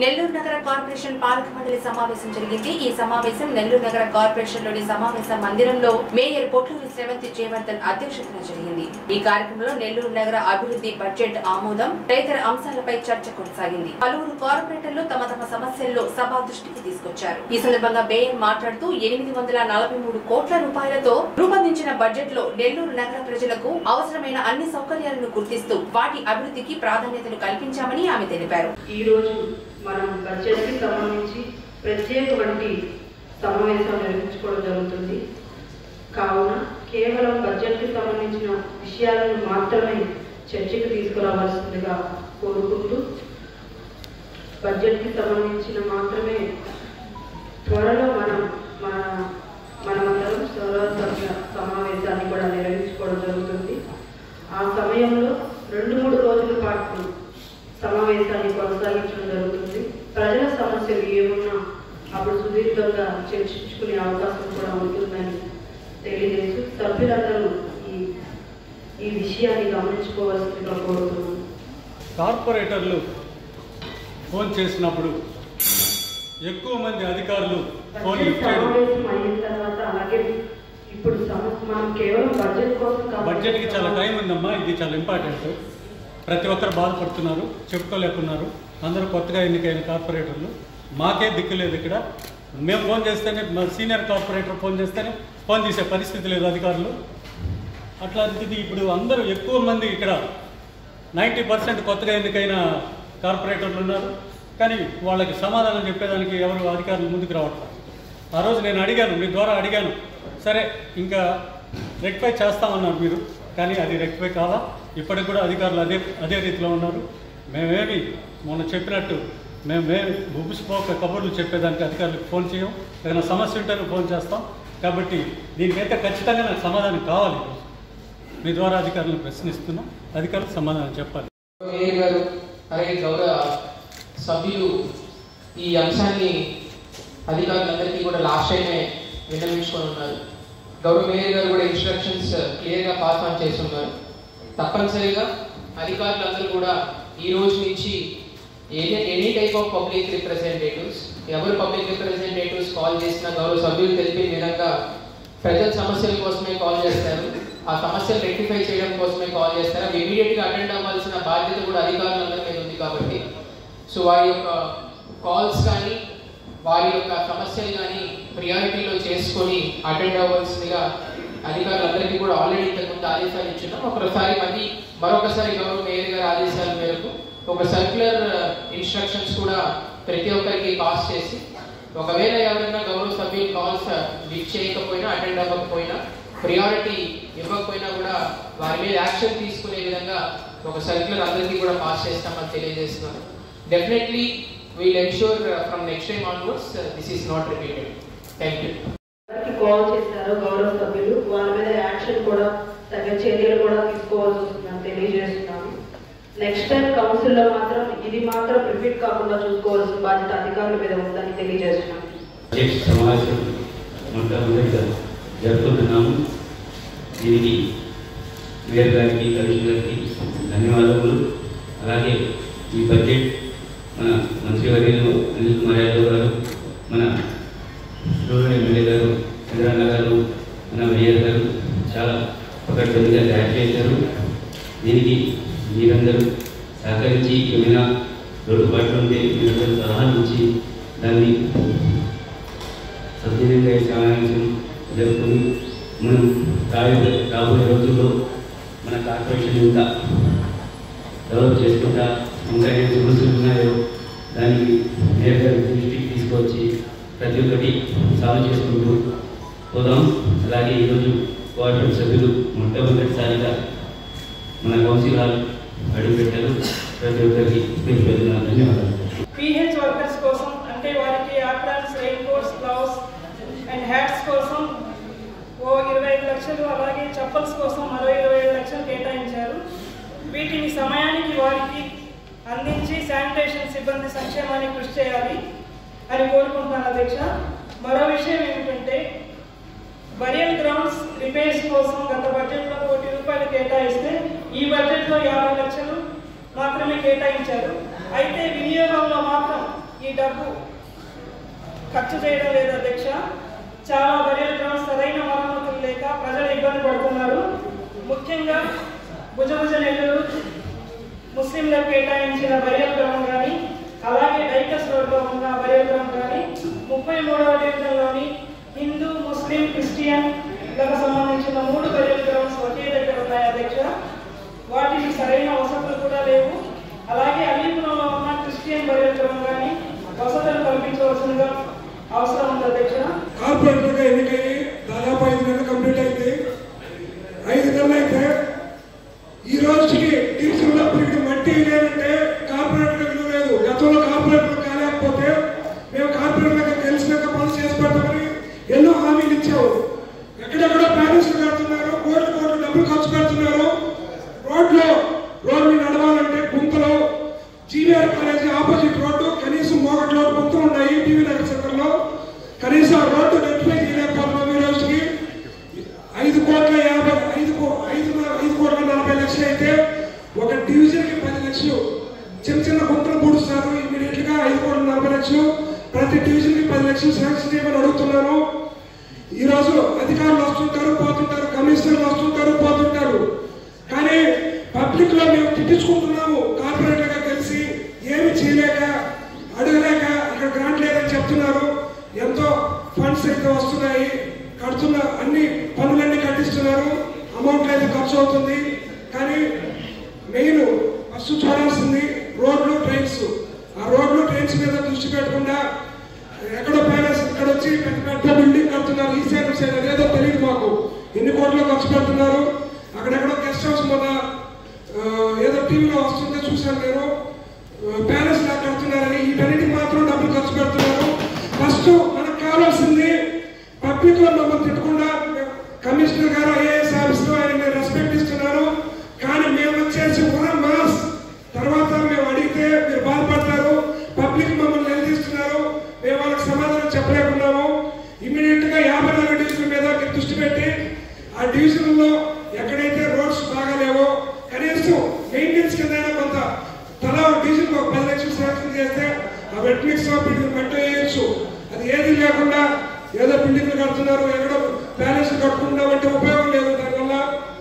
నెల్లూరు నగర కార్పొరేషన్ పాలక మండలి సమావేశం జరిగింది ఈ సమావేశం నెల్లూరు నగర కార్పొరేషన్ లోని సమావేశ మందిరంలో మేయర్ పొట్లూరి శ్రవంతి జయవర్ధన్ అధ్యక్షతన జరిగింది ఈ కార్యక్రమంలో నెల్లూరు నగర అభివృద్ధి బడ్జెట్ ఆమోదం తదితర అంశాలపై చర్చ కొనసాగింది పలువురు కార్పొరేటర్లు తమ తమ సమస్యల్లో సభ దృష్టికి తీసుకొచ్చారు ఈ సందర్భంగా మేయర్ మాట్లాడుతూ ఎనిమిది వందల నలభై మూడు కోట్ల రూపాయలతో రూపొందించిన బడ్జెట్ లో నెల్లూరు నగర ప్రజలకు అవసరమైన అన్ని సౌకర్యాలను గుర్తిస్తూ వాటి అభివృద్ధికి ప్రాధాన్యతను కల్పించామని ఆమె తెలిపారు ఈ రోజు మనం బడ్జెట్కి సంబంధించి ప్రత్యేకమైన సమావేశం నిర్వహించుకోవడం జరుగుతుంది కావున కేవలం బడ్జెట్కి సంబంధించిన విషయాలను మాత్రమే చర్చకు తీసుకురావాల్సిందిగా కోరుకుంటూ బడ్జెట్కి సంబంధించిన మాత్రమే త్వరలో మనం మన మనమందరం సర్వసభ్య సమావేశాన్ని కూడా నిర్వహించుకోవడం జరుగుతుంది ఆ సమయంలో రెండు మూడు రోజుల పాటు సమావేశాన్ని కొనసాగించడం జరుగుతుంది ప్రజల సమస్యలు ఏమున్నా అప్పుడు సుదీర్ఘంగా చర్చించుకునే అవకాశం కూడా ఉంటుందని తెలియజేస్తూ సభ్యులందరూ ఈ ఈ విషయాన్ని గమనించుకోవాల్సిందిగా కోరుతున్నాను కార్పొరేటర్లు ఫోన్ చేసినప్పుడు ఎక్కువ మంది అధికారులు ఫోన్ బడ్జెట్ లిఫ్ట్ చేయడం సమావేశం అయిన తర్వాత అలాగే ఇప్పుడు సమస్య మనం కేవలం బడ్జెట్ కోసం కాబట్టి- బడ్జెట్కి చాలా టైం ఉందమ్మా ఇది చాలా ఇంపార్టెంట్ ప్రతి ఒక్కరు బాధపడుతున్నారు చెప్పుకోలేకున్నారు అందరూ కొత్తగా ఎన్నికైన కార్పొరేటర్లు మాకే దిక్కు లేదు ఇక్కడ మేము ఫోన్ చేస్తేనే మా సీనియర్ కార్పొరేటర్ ఫోన్ చేస్తేనే ఫోన్ చేసే పరిస్థితి లేదు అధికారులు అట్లాంటిది ఇప్పుడు అందరూ ఎక్కువ మంది ఇక్కడ నైంటీ పర్సెంట్ కొత్తగా ఎన్నికైన కార్పొరేటర్లు ఉన్నారు కానీ వాళ్ళకి సమాధానం చెప్పేదానికి ఎవరు అధికారులు ముందుకు రావట్లేదు ఆ రోజు నేను అడిగాను మీ ద్వారా అడిగాను సరే ఇంకా రెక్టిఫై చేస్తామన్నారు మీరు కానీ అది రెక్టిఫై కాదా ఇప్పటికి కూడా అధికారులు అదే అదే రీతిలో ఉన్నారు మేమేమి మొన్న చెప్పినట్టు మేమేమి ముగిసిపోక కబుర్లు చెప్పేదానికి అధికారులకు ఫోన్ చేయం ఏదైనా సమస్య ఉంటేనే ఫోన్ చేస్తాం కాబట్టి దీనికైతే ఖచ్చితంగా నాకు సమాధానం కావాలి ఈరోజు. మీ ద్వారా అధికారులను ప్రశ్నిస్తున్నాం అధికారులకు సమాధానం చెప్పాలి మేయర్ గారు అలాగే గౌరవ సభ్యులు ఈ అంశాన్ని అధికారులందరికీ కూడా లాస్ట్ టైమే విన్నవించుకొని ఉన్నారు గౌరవ మేయర్ గారు కూడా ఇన్స్ట్రక్షన్స్ క్లియర్గా పాస్ ఆన్ చేస్తున్నారు తప్పనిసరిగా అధికారులందరూ కూడా ఈ రోజు నుంచి any any type of public representatives ఎవరు పబ్లిక్ రిప్రజెంటేటివ్స్ కాల్ చేసినా గౌరవ సభ్యులు తెలిపిన విధంగా ప్రజల సమస్యల కోసమే కాల్ చేస్తారు ఆ సమస్యలు రెక్టిఫై చేయడం కోసమే కాల్ చేస్తారు అవి ఇమీడియట్ గా అటెండ్ అవ్వాల్సిన బాధ్యత కూడా అధికారులందరి మీద ఉంది కాబట్టి సో వారి యొక్క కాల్స్ కానీ వారి యొక్క సమస్యలు కానీ ప్రియారిటీలో చేసుకొని అటెండ్ అవ్వాల్సిందిగా అధికారులందరికీ కూడా ఆల్రెడీ ఇంతకుముందు ఆదేశాలు ఇచ్చున్నాం ఒకసారి మళ్ళీ మరొకసారి గౌరవ మేయర్ గారి ఆదేశాల మేరకు ఒక సర్క్యులర్ ఇన్స్ట్రక్షన్స్ కూడా ప్రతి ఒక్కరికి పాస్ చేసి ఒకవేళ ఎవరైనా గౌరవ సభ్యులు కాల్స్ లిఫ్ట్ చేయకపోయినా అటెండ్ అవ్వకపోయినా ప్రియారిటీ ఇవ్వకపోయినా కూడా వారి మీద యాక్షన్ తీసుకునే విధంగా ఒక సర్క్యులర్ అందరికీ కూడా పాస్ చేస్తామని తెలియజేస్తున్నాను definitely we'll ensure from next time onwards this is not repeated thank you ఎవరికి కాల్ చేశారో గౌరవ సభ్యులు వాళ్ళ మీద యాక్షన్ కూడా తగిన చర్యలు కూడా తీసుకోవాల్సి వస్తుందని తెలియజేస్తున్నాను నెక్స్ట్ టైం కౌన్సిల్లో మాత్రం ఇది మాత్రం రిపీట్ కాకుండా చూసుకోవాల్సిన బాధ్యత అధికారుల మీద ఉందని తెలియజేస్తున్నాను బడ్జెట్ సమావేశం మొట్టమొదటిగా జరుపుకుంటున్నాము దీనికి మేయర్ గారికి కమిషనర్ గారికి ధన్యవాదములు అలాగే ఈ బడ్జెట్ మన మంత్రివర్యులు అనిల్ కుమార్ యాదవ్ గారు మన రూరల్ ఎమ్మెల్యే గారు చంద్రన్న గారు మన మేయర్ గారు చాలా పకడ్బందీగా తయారు చేశారు దీనికి మీరందరూ సహకరించి ఏమైనా లోటుపాట్లు ఉంటే మీరందరూ సలహాలు ఇచ్చి దాన్ని సద్వినియోగ సమావేశం జరుపుకుని మనం రాబోయే రాబోయే రోజుల్లో మన కార్పొరేషన్ ఇంకా డెవలప్ చేసుకుంటా ఇంకా ఏ సమస్యలు ఉన్నాయో దానికి నేరుగా దృష్టికి తీసుకొచ్చి ప్రతి ఒక్కటి సాల్వ్ చేసుకుంటూ పోదాం అలాగే ఈరోజు కోఆర్డినేట్ సభ్యులు మొట్టమొదటిసారిగా మన కౌన్సిల్ హాల్ అడుగుపెట్టారు ప్రతి ఒక్కరికి పేరు పేరున ధన్యవాదాలు పీహెచ్ వర్కర్స్ కోసం అంటే వారికి aprons raincoats gloves and hats కోసం ఓ ఇరవై ఐదు లక్షలు అలాగే చెప్పల్స్ కోసం మరో ఇరవై ఐదు లక్షలు కేటాయించారు వీటిని సమయానికి వారికి అందించి శానిటేషన్ సిబ్బంది సంక్షేమానికి కృషి చేయాలి అని కోరుకుంటున్నాను అధ్యక్ష మరో విషయం ఏమిటంటే బరియల్ గ్రౌండ్స్ రిపేర్స్ కోసం గత బడ్జెట్లో కోటి రూపాయలు కేటాయిస్తే ఈ బడ్జెట్లో యాభై లక్షలు మాత్రమే కేటాయించారు అయితే వినియోగంలో మాత్రం ఈ డబ్బు ఖర్చు చేయడం లేదు అధ్యక్ష చాలా బరియల్ గ్రౌండ్స్ సరైన మరమ్మతులు లేక ప్రజలు ఇబ్బంది పడుతున్నారు ముఖ్యంగా భుజభుజ నెల్లూరు ముస్లింలకు కేటాయించిన బరియల్ గ్రౌండ్ కానీ అలాగే డైకస్ రోడ్లో ఉన్న బరియల్ గ్రౌండ్ కానీ ముప్పై మూడవ డివిజన్లోని హిందూ ముస్లిం క్రిస్టియన్ లకు సంబంధించిన మూడు బరియల్ గ్రౌండ్స్ ఒకే దగ్గర ఉన్నాయి అధ్యక్ష వాటికి సరైన వసతులు కూడా లేవు అలాగే అలీపురంలో ఉన్న క్రిస్టియన్ బరియల్ గ్రౌండ్ కానీ వసతులు కల్పించవలసిందిగా అవసరం ఉంది అధ్యక్ష కార్పొరేటర్గా ఎన్నికయ్యి దాదాపు ఐదు నెలలు కంప్లీట్ అయింది ఐదు నెలలు అయితే ఈ రోజుకి డివిజన్లో ఇప్పుడు మట్టి లేదంటే కార్పొరేటర్ విలువ లేదు గతంలో కార్పొరేటర్ కాలేకపోతే మేము కార్పొరేటర్గా తెలిసినాక పనులు చేసి పెడతామని ఎన్నో హామీలు ఇచ్చాము ఎక్కడెక్కడో ప్యాలెస్లు కడుతున్నారు కోట్లు కోట్లు డబ్బులు ఖర్చు పెడుతున్నారు రోడ్లో రోడ్లు నడవాలంటే గుంతలు జీవీఆర్ కాలేజీ ఆపోజిట్ రోడ్డు కనీసం మోగట్లో గుంతలు ఉన్నాయి టీవీ నగర్ సెంటర్లో కనీసం ఆ రోడ్డు రెక్టిఫై చేయలేకపోతున్నాం ఈ రోజుకి ఐదు కోట్ల యాభై ఐదు కో- ఐదు న- ఐదు కోట్ల నలభై లక్షలు అయితే ఒక డివిజన్ కి పది లక్షలు చిన్న చిన్న గుంతలు పూడుస్తారు ఇమీడియట్ గా ఐదు కోట్ల నలభై లక్షలు ప్రతి డివిజన్ కి పది లక్షలు శాంక్షన్ చేయమని అడుగుతున్నాను ఈ రోజు అధికారులు వస్తుంటారు పోతుంటారు కమిషనర్లు వస్తుంటారు పోతుంటారు కానీ పబ్లిక్ లో మేము తిట్టించుకుంటున్నాము కార్పొరేటర్ గా కలిసి ఏమి చేయలేక అడగలేక ఇక్కడ గ్రాంట్ లేదని చెప్తున్నారు ఎంతో ఫండ్స్ అయితే వస్తున్నాయి కడుతున్న అన్ని పనులన్నీ కట్టిస్తున్నారు అమౌంట్ అయితే ఖర్చు అవుతుంది కానీ మెయిన్ ఫస్ట్ చూడాల్సింది రోడ్లు ట్రైన్స్ ఆ రోడ్లు ట్రైన్స్ మీద దృష్టి పెట్టకుండా ఎక్కడో ప్యాలెస్ ఇక్కడ వచ్చి పెద్ద పెద్ద బిల్డింగ్ కడుతున్నారు ఈ సైడ్ సైడ్ అదేదో తెలియదు మాకు ఎన్ని కోట్లు ఖర్చు పెడుతున్నారు అక్కడెక్కడో గెస్ట్ హౌస్ మొన్న ఆ, ఏదో టీవీలో వస్తుంటే చూశాను నేను ప్యాలెస్ లా కడుతున్నారని వీటన్నిటికి మాత్రం డబ్బులు ఖర్చు పెడుతున్నారు ఫస్ట్ మనకు కావాల్సింది పబ్లిక్ లో మమ్మల్ని తిట్టకుండా కమిషనర్ గారు ఐఏఎస్ ఆఫీసర్ ఆయన రెస్పెక్ట్ ఇస్తున్నారు కానీ మేము వచ్చేసి ఉన్న మాస్ తర్వాత మేము అడిగితే మీరు బాధపడతారు పబ్లిక్ మమ్మల్ని నిలదీస్తున్నారు మేము వాళ్ళకి సమాధానం చెప్పలేకున్నాము ఇమీడియట్ గా యాభై నాలుగు డివిజన్ మీద మీరు దృష్టి పెట్టి ఆ డివిజన్ లో ఎక్కడైతే రోడ్స్ బాగాలేవో కనీసం మెయింటెనెన్స్ కింద కొంత తలా ఒక డివిజన్ ఒక పది లక్షలు శాంక్షన్ చేస్తే ఆ వెట్ మిక్స్ బిల్డింగ్ మట్టి వేయచ్చు అది ఏది లేకుండా ఏదో బిల్డింగ్లు కడుతున్నారు ఎక్కడో ప్యాలెస్ కట్టుకుంటామంటే ఉపయోగం లేదు దానివల్ల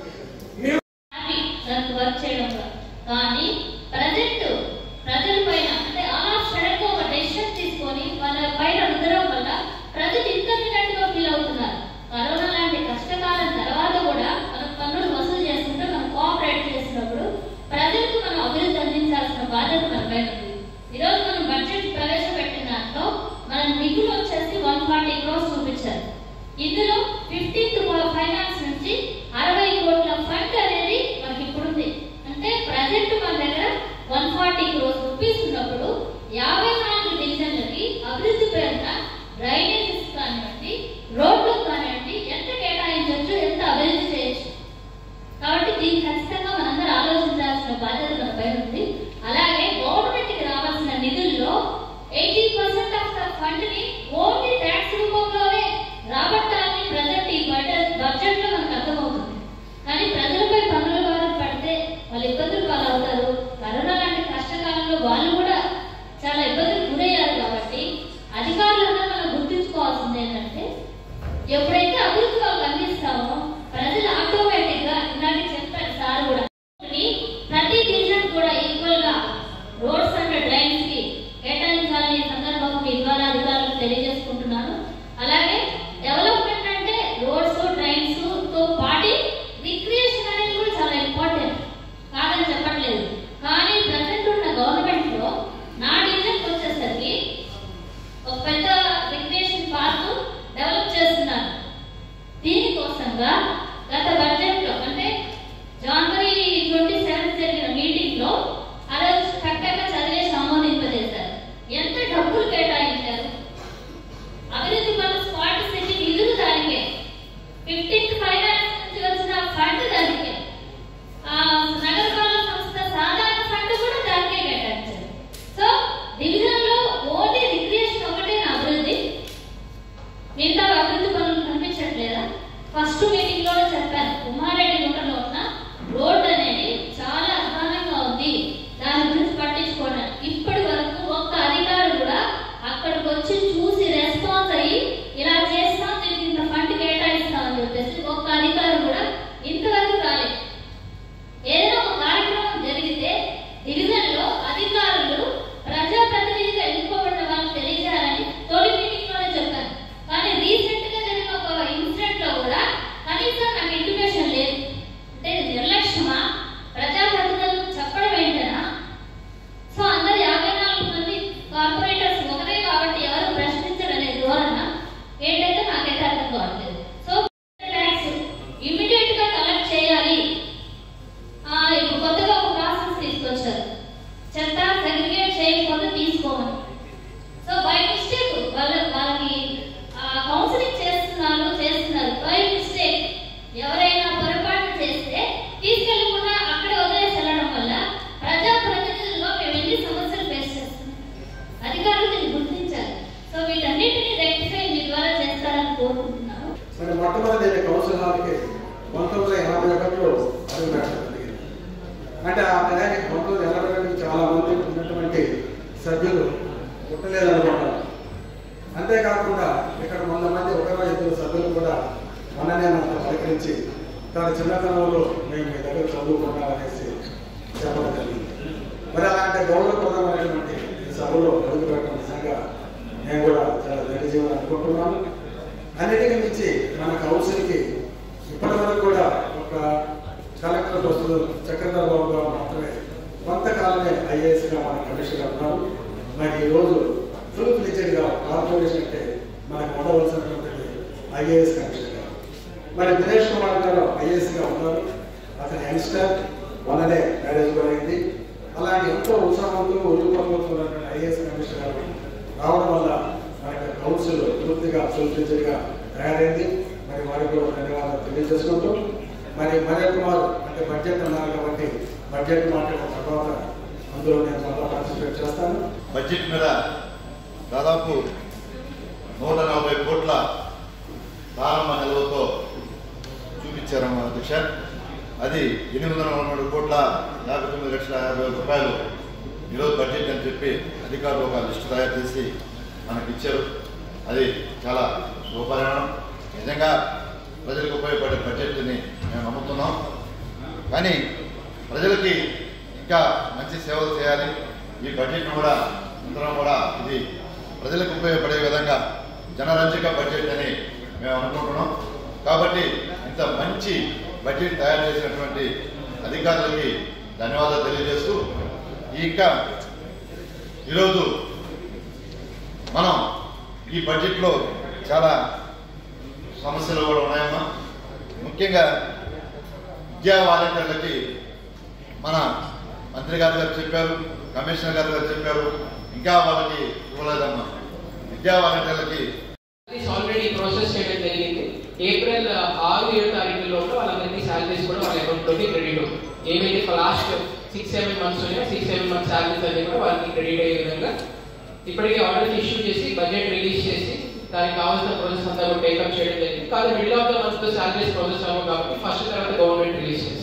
మేము హ్యాపీ దానికి వర్క్ చేయడంలో కానీ ప్రజెంట్ ప్రజల పైన అంటే అలా సడన్ ఒక డెసిషన్ తీసుకొని వాళ్ళ పైన రుద్దడం వల్ల ప్రజలు ఇన్కన్వీనియంట్ గా ఫీల్ అవుతున్నారు కరోనా లాంటి కష్టకాలం తర్వాత కూడా మనం పన్నులు వసూలు చేసుకుంటే మనం కోఆపరేట్ చేసినప్పుడు ప్రజలకు మనం అభివృద్ధి అందించాల్సిన బాధ్యత మన పైన ఉంది ఈరోజు మనం బడ్జెట్ ప్రవేశపెట్టిన దాంట్లో మన మిగులు వచ్చేసి వన్ ఫార్టీ క్రోస్ చూపించారు ఇందులో ఫిఫ్టీన్త్ ఫైనాన్స్ నుంచి అరవై కోట్ల ఫండ్ అనేది మనకి ఇప్పుడు ఉంది అంటే ప్రజెంట్ మన దగ్గర వన్ ఫార్టీ క్రోస్ రూపీస్ ఉన్నప్పుడు యాభై నాలుగు డివిజన్లకి అభివృద్ధి పేరున డ్రైనేజెస్ కానివ్వండి రోడ్లు కానివ్వండి ఎంత కేటాయించవచ్చు ఎంత అభివృద్ధి చేయొచ్చు కాబట్టి దీన్ని ఖచ్చితంగా మనందరూ ఆలోచించాల్సిన బాధ్యత మన పైన ఉంది అలాగే గవర్నమెంట్ కి రావాల్సిన నిధుల్లో eighty percent of the fund ని ఓన్లీ ట్యాక్స్ రూపంలోనే రాబట్టాలని ప్రజెంట్ ఈ బడ్జెట్ బడ్జెట్ లో మనకు అర్థమవుతుంది కానీ ప్రజలపై పన్నుల భారం పడితే వాళ్ళు ఇబ్బందులు పాలవుతారు కరోనా లాంటి కష్టకాలంలో వాళ్ళు కూడా చాలా ఇబ్బందులు గురయ్యారు కాబట్టి అధికారులందరూ మనం గుర్తుంచుకోవాల్సింది ఏంటంటే ఎప్పుడైతే అభివృద్ధి వాళ్ళకి అందిస్తామో ప్రజలు ఆటోమేటిక్ గా ఇలాంటి చెప్పారు సార్ కూడా ని ప్రతి డివిజన్ కూడా ఈక్వల్ గా రోడ్స్ అండ్ డ్రైన్స్ కి కేటాయించాలని ఈ సందర్భంగా మీ ద్వారా అధికారులకు తెలియజేసుకుంటున్నాను అలాగే డెవలప్మెంట్ అంటే రోడ్స్ డ్రైన్స్ తో పాటి రిక్రియేషన్ అనేది కూడా చాలా ఇంపార్టెంట్ కాదని చెప్పట్లేదు కానీ ప్రజెంట్ ఉన్న గవర్నమెంట్ లో నా డివిజన్ వచ్చేసరికి ఒక పెద్ద రిక్రియేషన్ పార్క్ డెవలప్ చేస్తున్నారు దీనికోసంగా గత బడ్జెట్ లో అంటే జనవరి ట్వంటీ సెవెంత్ జరిగిన మీటింగ్ లో ఆ రోజు చక్కగా చదివేసి ఆమోదింపజేశారు ఎంత డబ్బులు కేటాయించారు అభివృద్ధి అంటే ఆ టయానికి బంధువులు ఎలాగడానికి చాలా మంది ఉన్నటువంటి సభ్యులు పుట్టలేదనుకుంటారు అంతేకాకుండా ఇక్కడ వంద మంది ఒకరో ఇద్దరు సభ్యులు కూడా మొన్ననే నాకు పలకరించి తన చిన్నతనంలో మేము మీ దగ్గర చదువుకున్నామనేసి చెప్పడం జరిగింది మరి అలాంటి గౌరవప్రదమైనటువంటి ఈ సభలో అడుగు పెట్టడం నిజంగా నేను కూడా చాలా ధైర్యజీవనం అనుకుంటున్నాను అన్నిటికీ మించి మన కౌన్సిల్కి ఇప్పటి వరకు కూడా ఒక కలెక్టర్ పోస్టులు చక్రధర్ బాబు గారు మాత్రమే కొంతకాలమే ఐఏఎస్గా మన కమిషనర్ ఉన్నారు మరి ఈరోజు ఫుల్ ఫ్లెజెడ్గా కార్పొరేషన్ అంటే మనకు ఉండవలసినటువంటి ఐఏఎస్ కమిషనర్ గారు మరి దినేష్ కుమార్ గారు ఐఏఎస్గా ఉన్నారు అతని యంగ్స్టర్ మొన్ననే మ్యారేజ్ కూడా అయింది అలాంటి ఎంతో ఉత్సాహంతో ఉద్యోగంతో ఐఏఎస్ కమిషనర్ గారు రావడం వల్ల మనకి కౌన్సిల్ పూర్తిగా ఫుల్ ఫ్లెజెడ్గా తయారైంది మరి వారికి కూడా ధన్యవాదాలు తెలియజేసుకుంటూ మరి మరొక కుమార్ అంటే బడ్జెట్ అన్నారు కాబట్టి బడ్జెట్ మాట్లాడిన తర్వాత అందులో నేను మళ్ళీ పార్టిసిపేట్ చేస్తాను బడ్జెట్ మీద దాదాపు నూట నలభై కోట్ల ప్రారంభ నిల్వతో చూపించారు మన అధ్యక్ష అది ఎనిమిది వందల నలభై మూడు కోట్ల యాభై తొమ్మిది లక్షల యాభై వేల రూపాయలు ఈరోజు బడ్జెట్ అని చెప్పి అధికారులు ఒక లిస్టు తయారు చేసి మనకి ఇచ్చారు అది చాలా శుభపరిణామం నిజంగా ప్రజలకు ఉపయోగపడే బడ్జెట్ని మేము నమ్ముతున్నాం కానీ ప్రజలకి ఇంకా మంచి సేవలు చేయాలి ఈ బడ్జెట్ను కూడా అందరం కూడా ఇది ప్రజలకు ఉపయోగపడే విధంగా జనరంజక బడ్జెట్ అని మేము అనుకుంటున్నాం కాబట్టి ఇంత మంచి బడ్జెట్ తయారు చేసినటువంటి అధికారులకి ధన్యవాదాలు తెలియజేస్తూ ఇంకా ఈరోజు మనం ఈ బడ్జెట్లో చాలా సమస్యలు కూడా ఉన్నాయమ్మా ముఖ్యంగా విద్యా వాలంటీర్లకి మన మంత్రి గారు గారు చెప్పారు కమిషనర్ గారు గారు చెప్పారు ఇంకా వాళ్ళకి ఇవ్వలేదమ్మా విద్యా వాలంటీర్లకి ఆల్రెడీ ప్రాసెస్ చేయడం జరిగింది ఏప్రిల్ ఆరు ఏడు తారీఖు లోపల వాళ్ళందరికీ శాలరీస్ కూడా వాళ్ళ అకౌంట్లోకి క్రెడిట్ అవుతుంది ఏవైతే లాస్ట్ సిక్స్ సెవెన్ మంత్స్ ఉన్నాయో సిక్స్ సెవెన్ మంత్స్ శాలరీస్ అన్ని కూడా వాళ్ళకి క్రెడిట్ అయ్యే విధంగా ఇప్పటికే ఆర్డర్ ఇష్యూ చేసి బడ్జెట్ రిలీజ్ చేసి దానికి కావాల్సిన ప్రాసెస్ అంతా కూడా టేకప్ చేయడం జరిగింది కానీ middle of the month salaries process అవ్వవు కాబట్టి ఫస్ట్ తర్వాత గవర్నమెంట్ రిలీజ్ చేసింది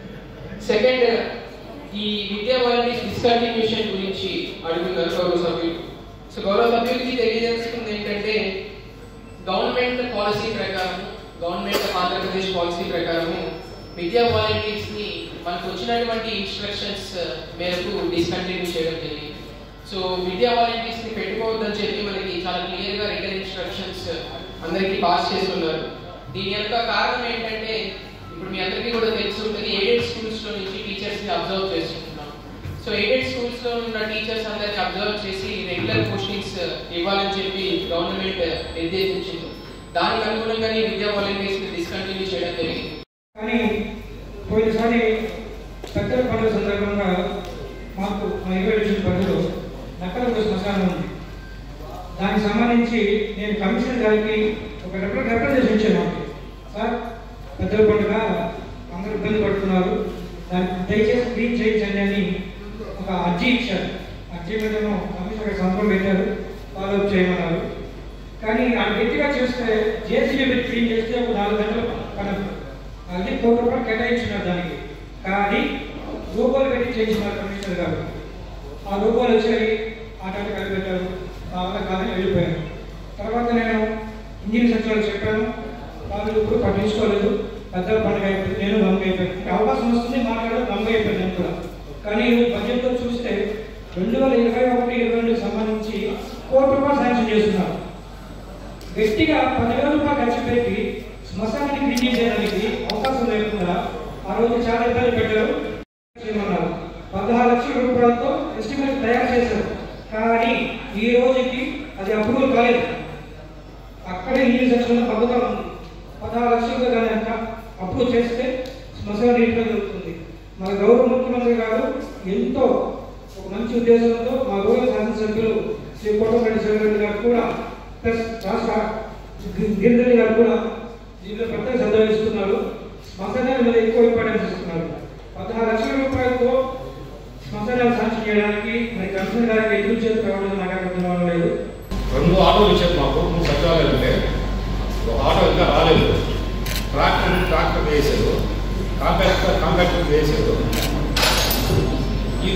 సెకండ్ ఈ విద్యా వాలంటీర్స్ డిస్కంటిన్యూషన్ గురించి అడుగుతున్నారు గౌరవ సభ్యులు సో గౌరవ సభ్యులకి తెలియజేస్తుంది ఏంటంటే గవర్నమెంట్ పాలసీ ప్రకారం గవర్నమెంట్ ఆఫ్ ఆంధ్రప్రదేశ్ పాలసీ ప్రకారం విద్యా వాలంటీర్స్ ని మనకు వచ్చినటువంటి ఇన్స్ట్రక్షన్స్ మేరకు డిస్కంటిన్యూ చేయడం జరిగింది సో విద్యా వాలంటీర్స్ ని పెట్టుకోవద్దని చెప్పి మనకి చాలా క్లియర్ గా రిటర్న్ ఇన్స్ట్రక్షన్స్ అందరికీ పాస్ చేస్తున్నారు దీని యొక్క కారణం ఏంటంటే ఇప్పుడు మీ అందరికీ కూడా తెలిసి ఉంటుంది ఎయిడెడ్ స్కూల్స్ లో నుంచి టీచర్స్ ని అబ్జర్వ్ చేస్తుంటున్నాం సో ఎయిడెడ్ స్కూల్స్ లో ఉన్న టీచర్స్ అందరినీ అబ్జర్వ్ చేసి రెగ్యులర్ పోస్టింగ్స్ ఇవ్వాలని చెప్పి గవర్నమెంట్ నిర్దేశించింది దానికి అనుగుణంగానే విద్యా వాలంటీర్స్ ని డిస్కంటిన్యూ చేయడం జరిగింది కానీ పోయినసారి పెద్దల పండుగ సందర్భంగా మాకు మా ఇరవై పరిధిలో నక్కల శ్మశానం ఉంది దానికి సంబంధించి నేను కమిషనర్ గారికి ఒక రిప్ర రిప్రజెంటేషన్ ఇచ్చాను మాకు సార్ పెద్దల పండుగ అందరూ ఇబ్బంది పడుతున్నారు దానికి దయచేసి క్లీన్ చేయించండి అని ఒక అర్జీ ఇచ్చారు అర్జీ మీదను కమిషనర్ గారు సంతకం పెట్టారు ఫాలో అప్ చేయమన్నారు కానీ ఆ గట్టిగా చేస్తే జేసీబీ పెట్టి క్లీన్ చేస్తే ఒక నాలుగు గంటలు పడదు అది కోటి రూపాయలు కేటాయించినారు దానికి కానీ రూపాయలు పెట్టి చేయించినారు కమిషనర్ గారు ఆ రూపాయలు వచ్చాయి ఆటలు కలిపెట్టారు ఆ వల్ల కాదని వెళ్ళిపోయారు తర్వాత నేను ఇంజనీర్ సచివాలు చెప్పాను వాళ్ళు ఇప్పుడు పట్టించుకోలేదు పెద్ద పండుగ అయిపోయింది నేను బంద్ అయిపోయింది అవకాశం వస్తుంది మాట్లాడడం బంద్ అయిపోయింది నేను కూడా కానీ బడ్జెట్లో చూస్తే రెండు వేల ఇరవై ఒకటి ఇరవై రెండుకి సంబంధించి కోటి రూపాయలు శాంక్షన్ చేస్తున్నారు గట్టిగా పదివేల రూపాయలు ఖర్చు పెట్టి శ్మశానాన్ని క్లీన్ చేయడానికి అవకాశం లేకుండా ఆ రోజు చాలా ఇబ్బంది పెట్టారు చేయమన్నారు పదహారు లక్షల రూపాయలతో ఎస్టిమేట్ తయారు చేశారు కానీ ఈ రోజుకి అది అప్రూవల్ కాలేదు అక్కడే ఇంగ్లీష్ సెక్షన్లో పథకం ఉంది పదహారు లక్షలుగా కానీ అంత అప్రూవ్ చేస్తే శ్మశాన రీతిలో జరుగుతుంది మన గౌరవ ముఖ్యమంత్రి గారు ఎంతో ఒక మంచి ఉద్దేశంతో మా గౌరవ శాసనసభ్యులు శ్రీ కోటమిరెడ్డి శివరెడ్డి గారు కూడా ప్లస్ రాష్ట్ర గి- గిరిధరి గారు కూడా దీనిలో పెద్ద శ్రద్ధ వహిస్తున్నారు శ్మశానాల మీద ఎక్కువ ఇంపార్టెన్స్ ఇస్తున్నారు పదహారు లక్షల రూపాయలతో శ్మశానాలు శాంక్షన్ చేయడానికి మరి కమిషనర్ గారికి ఎదురు చేతి రావడం నాకు అర్థం లేదు రెండు ఆటోలు ఇచ్చారు మాకు మూడు సచివాలయాలు ఉంటే ఒక ఆటో ఇంకా రాలేదు ట్రాక్టర్ ట్రాక్టర్ వేసారు కాంట్రాక్టర్ కాంట్రాక్టర్ వేసారు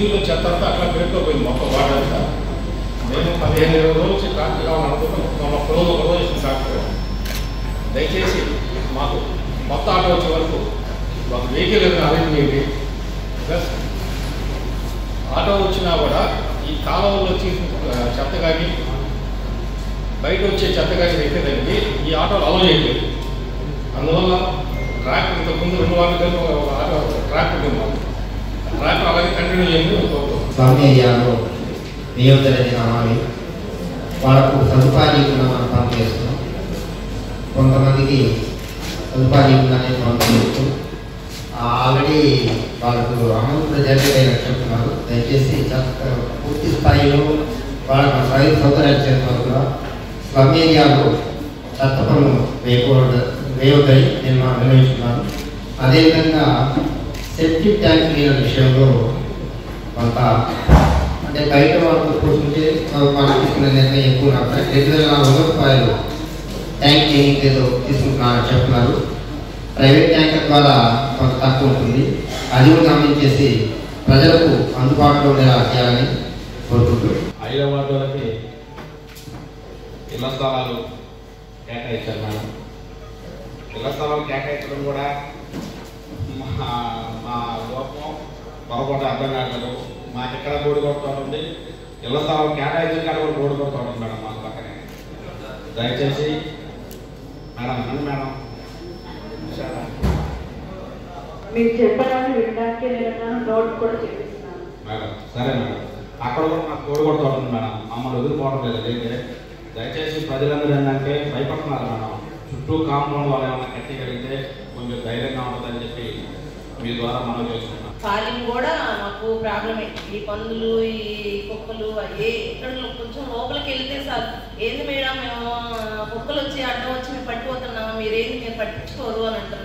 వీధుల్లో చెత్త అంతా అట్లా పెరిగిపోయింది మొత్తం వాడంతా మేము పదిహేను ఇరవై రోజుల నుంచి ట్రాక్టర్ కావాలనుకుంటున్నాం మన పొలం గొడవ చేసిన ట్రాక్టర్ దయచేసి మాకు కొత్త ఆటో వచ్చే వరకు మాకు వెహికల్ అరేంజ్ చేయండి ప్లస్ ఆటో వచ్చినా కూడా ఈ కాలువలో వచ్చి ఆ, చెత్త కానీ బయట వచ్చే చెత్త కానీ ఎక్కేదానికి ఈ ఆటోలు అలవ్ చేయలేదు అందువల్ల ట్రాక్టర్ ఇంతకు ముందు రెండు వారాల క్రితం ఒక ఆటో ట్రాక్టర్ ఉంది మాకు. ట్రాక్టర్ అలాగే కంటిన్యూ చేయండి కోరుకుంటున్నాం. స్వామి ఏరియాలో నియోజకవర్గ అమ్మాలి వాళ్ళకు సదుపాయం లేకుండా మనం పని చేస్తున్నాం కొంతమందికి సదుపాయం లేకుండానే పనులు చేస్తూ ఆల్రెడీ వాళ్ళకు అమౌంట్ కూడా జనరేట్ అయినట్టు చెప్తున్నారు దయచేసి చెత్త పూర్తి స్థాయిలో వాళ్ళకు రైతు సౌకర్యాలు చేస్తున్నారు కూడా స్లమ్ ఏరియాలో చెత్త పనులు వేయకూడదు వేయొద్దని నేను మా నిర్ణయించుకున్నాను అదేవిధంగా సెప్టిక్ ట్యాంక్ నీళ్ళ విషయంలో కొంత అంటే బయట వాళ్ళతో పోతుంటే మనం తీసుకున్న నిర్ణయం ఎక్కువ నాకు రెండు వేల నాలుగు వందల రూపాయలు ట్యాంక్ క్లీనింగ్ ఏదో తీసుకుంటున్నానని చెప్తున్నారు ప్రైవేట్ ట్యాంకర్ ద్వారా కొంత తక్కువ ఉంటుంది అది కూడా గమనించేసి ప్రజలకు అందుబాటులో ఉండేలా చేయాలని కోరుకుంటున్నాను ఐదవ వార్డులకి ఇళ్ల స్థలాలు కేటాయించారు మేడం ఇళ్ల స్థలాలు కేటాయించడం కూడా మా మా లోపం పొరపాటు అర్థం కావట్లేదు మాకు ఎక్కడ బోర్డు కొడుతూ ఉంది ఇళ్ల స్థలాలు కేటాయించిన కాడ కూడా బోర్డు కొడుతూ ఉంటుంది మేడం మాకు పక్కనే దయచేసి మేడం అండి మేడం మీరు చెప్పడానికి వినడానికి నేను నోట్ కూడా చేపిస్తున్నాను మేడం సరే మేడం అక్కడ కూడా మాకు తోడు కొడుతూ ఉంటుంది మేడం మమ్మల్ని వదిలిపోవడం లేదు అయితే దయచేసి ప్రజలందరూ ఏంటంటే భయపడుతున్నారు మేడం చుట్టూ కాంపౌండ్ వాళ్ళు ఏమైనా కట్టగలిగితే కొంచెం ధైర్యంగా ఉంటుందని చెప్పి మీ ద్వారా మనం చేసుకున్నాం పాలింగ్ కూడా మాకు ప్రాబ్లమే ఈ పందులు ఈ కుక్కలు అయ్యే ఇక్కడ కొంచెం లోపలికి వెళ్తే సార్ ఏంది మేడం మేము కుక్కలు వచ్చి అడ్డం వచ్చి మేము పట్టిపోతున్నాము మీరేంది మీరు పట్టించుకోరు అని అంటున్నారు